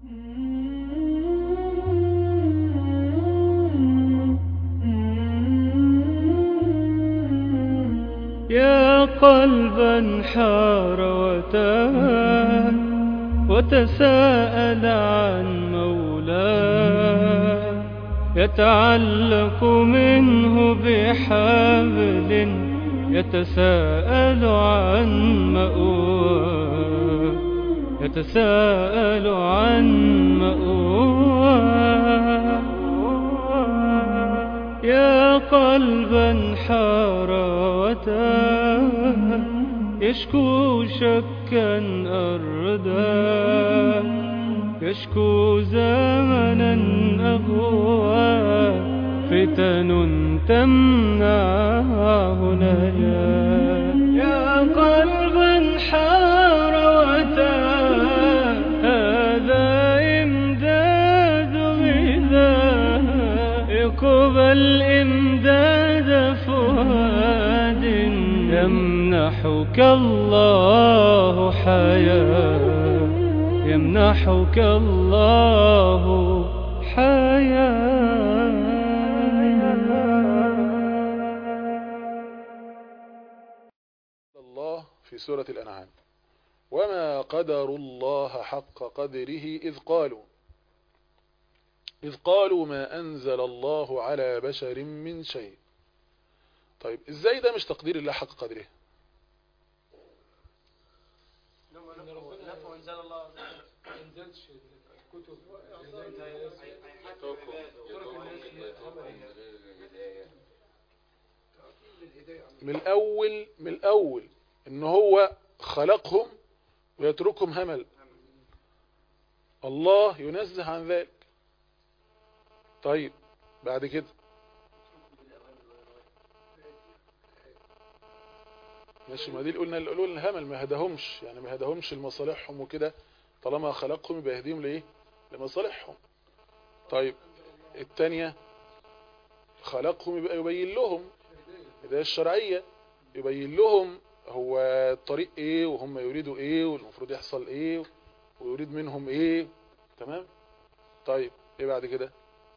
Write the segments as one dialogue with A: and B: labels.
A: يا قلبا حار وتاه وتساءل عن مولاه يتعلق منه بحبل يتساءل عن مأواه يتساءل عن مأواه يا قلبا حار وتاه يشكو شكا أرداه يشكو زمنا أهوى فتن تمنعه نجاه يا قلبا حار وتاه هذا إمداد غذاء اقبل إمداد فؤاد يمنحك الله حياه يمنحك الله حياة
B: الله في سورة الأنعام وما قدر الله حق قدره إذ قالوا إذ قالوا ما أنزل الله على بشر من شيء طيب إزاي ده مش تقدير الله حق قدره
C: نفع انزل الله ما انزلش الكتب
B: من الأول من الأول إن هو خلقهم ويتركهم همل الله ينزه عن ذلك طيب بعد كده ماشي ما دي اللي قلنا اللي قلنا الهمل ما هداهمش يعني ما هداهمش لمصالحهم وكده طالما خلقهم يبقى يهديهم لايه لمصالحهم طيب الثانيه خلقهم يبقى يبين لهم الهدايه الشرعيه يبين لهم هو الطريق ايه وهم يريدوا ايه والمفروض يحصل ايه ويريد منهم ايه تمام طيب ايه بعد كده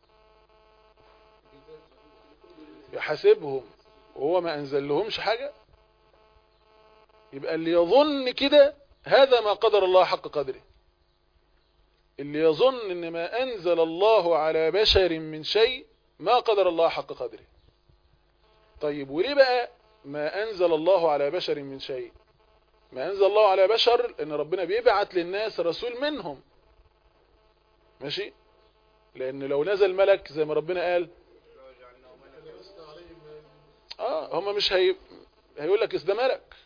B: يحاسبهم وهو ما انزل لهمش حاجه يبقى اللي يظن كده هذا ما قدر الله حق قدره اللي يظن ان ما انزل الله على بشر من شيء ما قدر الله حق قدره طيب وليه بقى ما انزل الله على بشر من شيء ما انزل الله على بشر ان ربنا بيبعت للناس رسول منهم ماشي لان لو نزل ملك زي ما ربنا قال اه هم مش هي هيقول لك ده ملك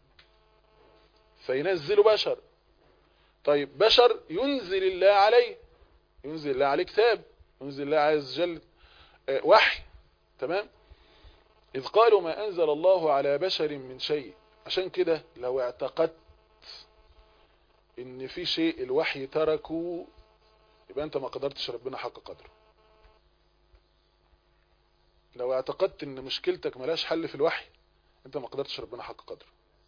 B: فينزلوا بشر طيب بشر ينزل الله عليه ينزل الله عليه كتاب ينزل الله عز وجل آه، وحي تمام إذ قالوا ما أنزل الله على بشر من شيء عشان كده لو اعتقدت ان في شيء الوحي تركه يبقى انت ما قدرتش ربنا حق قدره لو اعتقدت ان مشكلتك ملاش حل في الوحي انت ما قدرتش ربنا حق قدره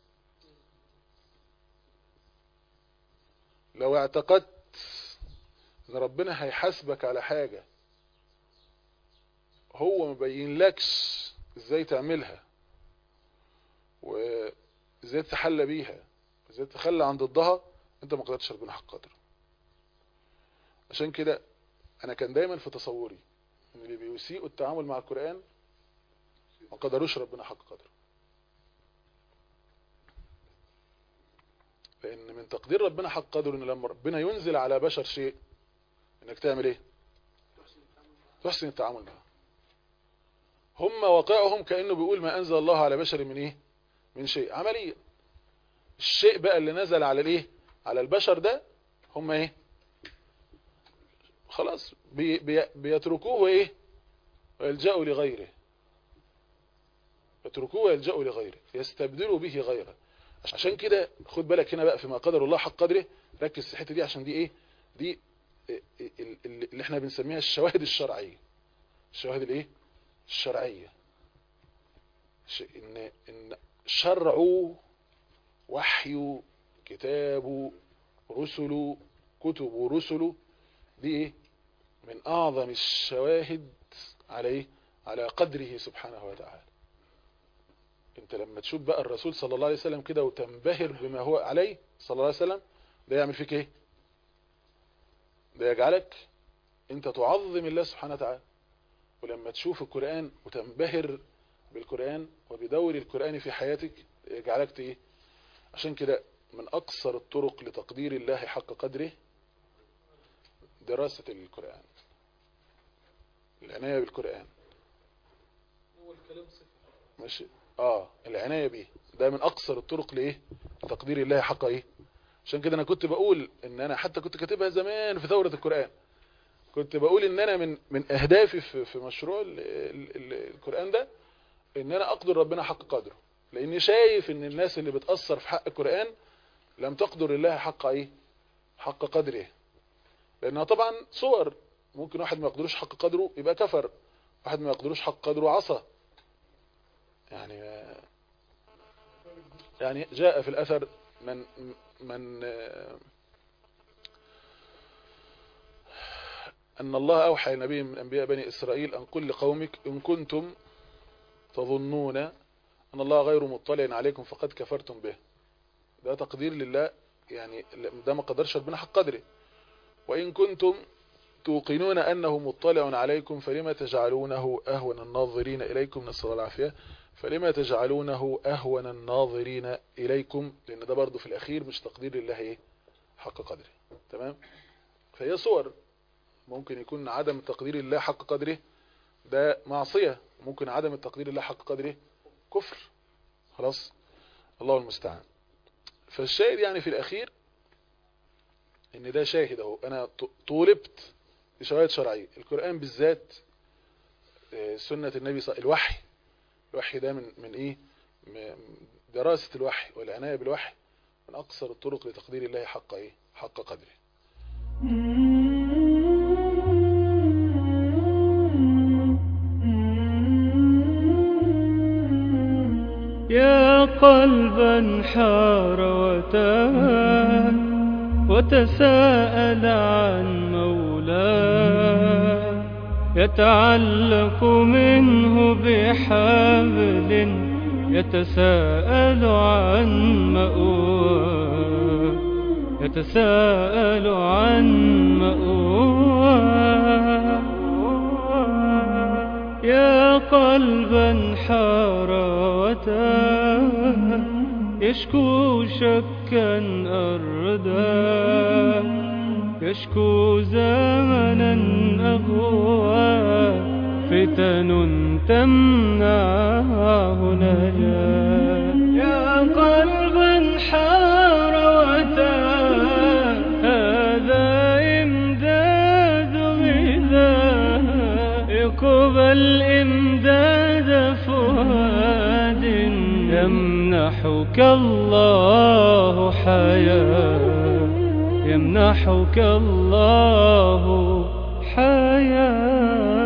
B: لو اعتقدت ان ربنا هيحاسبك على حاجة هو مبين لكش ازاي تعملها وازاي تتحلى بيها ازاي تتخلى عن ضدها انت ما قدرتش ربنا حق قدره عشان كده انا كان دايما في تصوري ان اللي بيسيئوا التعامل مع القرآن ما قدروش ربنا حق قدره لان من تقدير ربنا حق قدره ان لما ربنا ينزل على بشر شيء انك تعمل ايه تحسن التعامل معه هم واقعهم كأنه بيقول ما انزل الله على بشر من ايه من شيء عمليا الشيء بقى اللي نزل على الايه على البشر ده هم ايه خلاص بي بي بيتركوه ايه ويلجأوا لغيره يتركوه ويلجأوا لغيره يستبدلوا به غيره عشان كده خد بالك هنا بقى فيما قدر الله حق قدره ركز في الحته دي عشان دي ايه دي اللي احنا بنسميها الشواهد الشرعيه الشواهد الايه الشرعيه ان ان شرع وحي كتاب رسل كتب ورسله دي ايه من اعظم الشواهد على ايه على قدره سبحانه وتعالى انت لما تشوف بقى الرسول صلى الله عليه وسلم كده وتنبهر بما هو عليه صلى الله عليه وسلم ده يعمل فيك ايه ده يجعلك انت تعظم الله سبحانه وتعالى ولما تشوف القرآن وتنبهر بالقرآن وبدور القرآن في حياتك يجعلك ايه عشان كده من اقصر الطرق لتقدير الله حق قدره دراسة القرآن العناية بالقرآن
C: هو الكلام صفر
B: ماشي اه العناية بيه ده من اقصر الطرق لايه لتقدير الله حق ايه عشان كده انا كنت بقول ان انا حتى كنت كاتبها زمان في ثورة القرآن كنت بقول ان انا من من اهدافي في في مشروع ال ال ال القرآن ده ان انا اقدر ربنا حق قدره لاني شايف ان الناس اللي بتأثر في حق القرآن لم تقدر الله حق ايه حق قدره لانها طبعا صور ممكن واحد ما يقدروش حق قدره يبقى كفر واحد ما يقدروش حق قدره عصى يعني يعني جاء في الأثر من من أن الله أوحى لنبي من أنبياء بني إسرائيل أن قل لقومك إن كنتم تظنون أن الله غير مطلع عليكم فقد كفرتم به ده تقدير لله يعني ده ما قدرش ربنا حق قدره وإن كنتم توقنون أنه مطلع عليكم فلما تجعلونه أهون الناظرين إليكم نسأل الله العافية فلما تجعلونه أهون الناظرين إليكم لأن ده برضو في الأخير مش تقدير لله إيه حق قدره تمام فهي صور ممكن يكون عدم تقدير الله حق قدره ده معصية ممكن عدم التقدير الله حق قدره كفر خلاص الله المستعان فالشاهد يعني في الأخير ان ده شاهد اهو انا طولبت بشواهد شرعية القرآن بالذات سنة النبي صلى الوحي الوحي ده من من ايه دراسة الوحي والعناية بالوحي من اقصر الطرق لتقدير الله حق ايه حق قدره
A: يا قلبا حار وتاه وتساءل عن مولاه يتعلق منه بحبل يتساءل عن مأواه يتساءل عن مأواه يا قلبا حار وتاه يشكو شكا أردا يشكو زمنا أغوى فتن تمنعه نجاة يا قلبا حار وتاه هذا إمداد غذاء يقبل إمداد فؤاد يمنحك الله حياة يمنحك الله حياة